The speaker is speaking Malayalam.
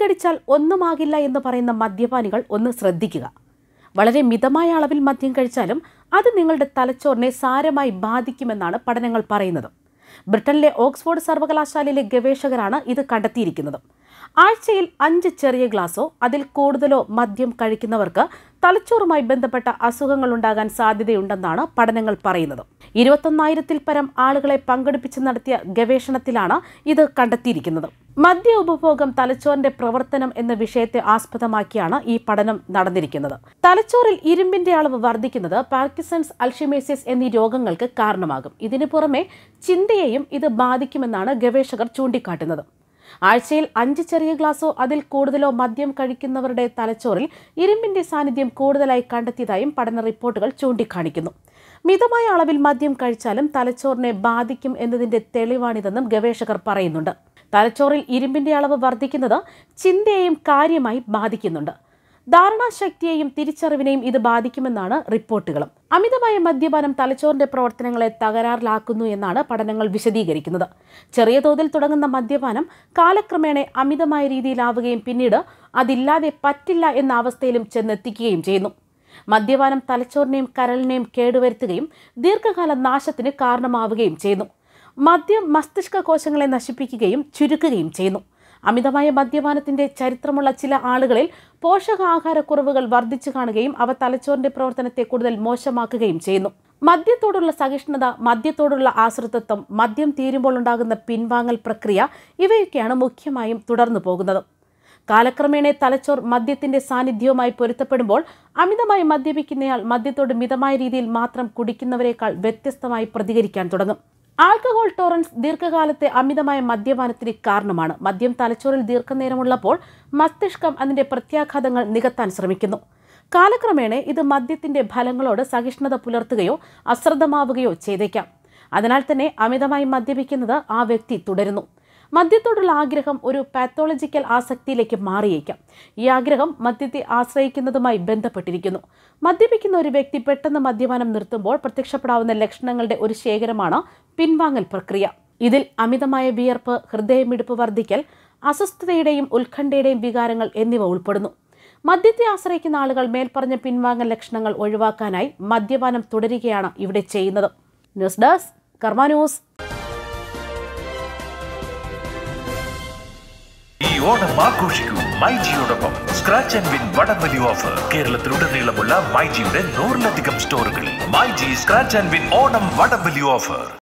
കടിച്ചാൽ ഒന്നുമാകില്ല എന്ന് പറയുന്ന മദ്യപാനികൾ ഒന്ന് ശ്രദ്ധിക്കുക വളരെ മിതമായ അളവിൽ മദ്യം കഴിച്ചാലും അത് നിങ്ങളുടെ തലച്ചോറിനെ സാരമായി ബാധിക്കുമെന്നാണ് പഠനങ്ങൾ പറയുന്നത് ബ്രിട്ടനിലെ ഓക്സ്ഫോർഡ് സർവകലാശാലയിലെ ഗവേഷകരാണ് ഇത് കണ്ടെത്തിയിരിക്കുന്നത് ആഴ്ചയിൽ അഞ്ച് ചെറിയ ഗ്ലാസോ അതിൽ കൂടുതലോ മദ്യം കഴിക്കുന്നവർക്ക് തലച്ചോറുമായി ബന്ധപ്പെട്ട അസുഖങ്ങൾ ഉണ്ടാകാൻ സാധ്യതയുണ്ടെന്നാണ് പഠനങ്ങൾ പറയുന്നത് ഇരുപത്തൊന്നായിരത്തിൽ പരം ആളുകളെ പങ്കെടുപ്പിച്ച് നടത്തിയ ഗവേഷണത്തിലാണ് ഇത് കണ്ടെത്തിയിരിക്കുന്നത് മദ്യ ഉപഭോഗം തലച്ചോറിന്റെ പ്രവർത്തനം എന്ന വിഷയത്തെ ആസ്പദമാക്കിയാണ് ഈ പഠനം നടന്നിരിക്കുന്നത് തലച്ചോറിൽ ഇരുമ്പിന്റെ അളവ് വർദ്ധിക്കുന്നത് പാർക്കിസൺസ് അൽഷിമേസിസ് എന്നീ രോഗങ്ങൾക്ക് കാരണമാകും ഇതിനു പുറമെ ചിന്തയെയും ഇത് ബാധിക്കുമെന്നാണ് ഗവേഷകർ ചൂണ്ടിക്കാട്ടുന്നത് ആഴ്ചയിൽ അഞ്ച് ചെറിയ ഗ്ലാസോ അതിൽ കൂടുതലോ മദ്യം കഴിക്കുന്നവരുടെ തലച്ചോറിൽ ഇരുമ്പിന്റെ സാന്നിധ്യം കൂടുതലായി കണ്ടെത്തിയതായും പഠന റിപ്പോർട്ടുകൾ ചൂണ്ടിക്കാണിക്കുന്നു മിതമായ അളവിൽ മദ്യം കഴിച്ചാലും തലച്ചോറിനെ ബാധിക്കും എന്നതിന്റെ തെളിവാണിതെന്നും ഗവേഷകർ പറയുന്നുണ്ട് തലച്ചോറിൽ ഇരുമ്പിന്റെ അളവ് വർദ്ധിക്കുന്നത് ചിന്തയെയും കാര്യമായി ബാധിക്കുന്നുണ്ട് ധാരണാശക്തിയെയും തിരിച്ചറിവിനെയും ഇത് ബാധിക്കുമെന്നാണ് റിപ്പോർട്ടുകളും അമിതമായ മദ്യപാനം തലച്ചോറിന്റെ പ്രവർത്തനങ്ങളെ തകരാറിലാക്കുന്നു എന്നാണ് പഠനങ്ങൾ വിശദീകരിക്കുന്നത് ചെറിയ തോതിൽ തുടങ്ങുന്ന മദ്യപാനം കാലക്രമേണ അമിതമായ രീതിയിലാവുകയും പിന്നീട് അതില്ലാതെ പറ്റില്ല എന്ന അവസ്ഥയിലും ചെന്നെത്തിക്കുകയും ചെയ്യുന്നു മദ്യപാനം തലച്ചോറിനെയും കരളിനെയും കേടുവരുത്തുകയും ദീർഘകാല നാശത്തിന് കാരണമാവുകയും ചെയ്യുന്നു മദ്യം മസ്തിഷ്ക കോശങ്ങളെ നശിപ്പിക്കുകയും ചുരുക്കുകയും ചെയ്യുന്നു അമിതമായ മദ്യപാനത്തിന്റെ ചരിത്രമുള്ള ചില ആളുകളിൽ പോഷകാഹാരക്കുറവുകൾ വർദ്ധിച്ചു കാണുകയും അവ തലച്ചോറിന്റെ പ്രവർത്തനത്തെ കൂടുതൽ മോശമാക്കുകയും ചെയ്യുന്നു മദ്യത്തോടുള്ള സഹിഷ്ണുത മദ്യത്തോടുള്ള ആശ്രിതത്വം മദ്യം തീരുമ്പോൾ ഉണ്ടാകുന്ന പിൻവാങ്ങൽ പ്രക്രിയ ഇവയൊക്കെയാണ് മുഖ്യമായും തുടർന്നു പോകുന്നത് കാലക്രമേണ തലച്ചോർ മദ്യത്തിന്റെ സാന്നിധ്യവുമായി പൊരുത്തപ്പെടുമ്പോൾ അമിതമായി മദ്യപിക്കുന്നയാൾ മദ്യത്തോട് മിതമായ രീതിയിൽ മാത്രം കുടിക്കുന്നവരെക്കാൾ വ്യത്യസ്തമായി പ്രതികരിക്കാൻ തുടങ്ങും ആൽക്കഹോൾ ടോറൻസ് ദീർഘകാലത്തെ അമിതമായ മദ്യപാനത്തിന് കാരണമാണ് മദ്യം തലച്ചോറിൽ ദീർഘനേരമുള്ളപ്പോൾ മസ്തിഷ്കം അതിന്റെ പ്രത്യാഘാതങ്ങൾ നികത്താൻ ശ്രമിക്കുന്നു കാലക്രമേണ ഇത് മദ്യത്തിന്റെ ഫലങ്ങളോട് സഹിഷ്ണുത പുലർത്തുകയോ അശ്രദ്ധമാവുകയോ ചെയ്തേക്കാം അതിനാൽ തന്നെ അമിതമായി മദ്യപിക്കുന്നത് ആ വ്യക്തി തുടരുന്നു മദ്യത്തോടുള്ള ആഗ്രഹം ഒരു പാത്തോളജിക്കൽ ആസക്തിയിലേക്ക് മാറിയേക്കാം ഈ ആഗ്രഹം മദ്യത്തെ ആശ്രയിക്കുന്നതുമായി ബന്ധപ്പെട്ടിരിക്കുന്നു മദ്യപിക്കുന്ന ഒരു വ്യക്തി പെട്ടെന്ന് മദ്യപാനം നിർത്തുമ്പോൾ പ്രത്യക്ഷപ്പെടാവുന്ന ലക്ഷണങ്ങളുടെ ഒരു ശേഖരമാണ് പിൻവാങ്ങൽ പ്രക്രിയ ഇതിൽ അമിതമായ വിയർപ്പ് ഹൃദയമിടിപ്പ് വർദ്ധിക്കൽ അസ്വസ്ഥതയുടെയും ഉത്കണ്ഠയുടെയും വികാരങ്ങൾ എന്നിവ ഉൾപ്പെടുന്നു മദ്യത്തെ ആശ്രയിക്കുന്ന ആളുകൾ മേൽപ്പറഞ്ഞ പിൻവാങ്ങൽ ലക്ഷണങ്ങൾ ഒഴിവാക്കാനായി മദ്യപാനം തുടരുകയാണ് ഇവിടെ ചെയ്യുന്നത് ന്യൂസ് ഡെസ്ക് കർമ്മ ന്യൂസ് ഈ ഓണം ആഘോഷിക്കൂ മൈജിയോടൊപ്പം സ്ക്രാച്ച് ആൻഡ് വിൻ വടംവലി ഓഫർ കേരളത്തിലുടനീളമുള്ള മൈജിയുടെ നൂറിലധികം സ്റ്റോറുകളിൽ myG scratch and win Onam വടംവലി ഓഫർ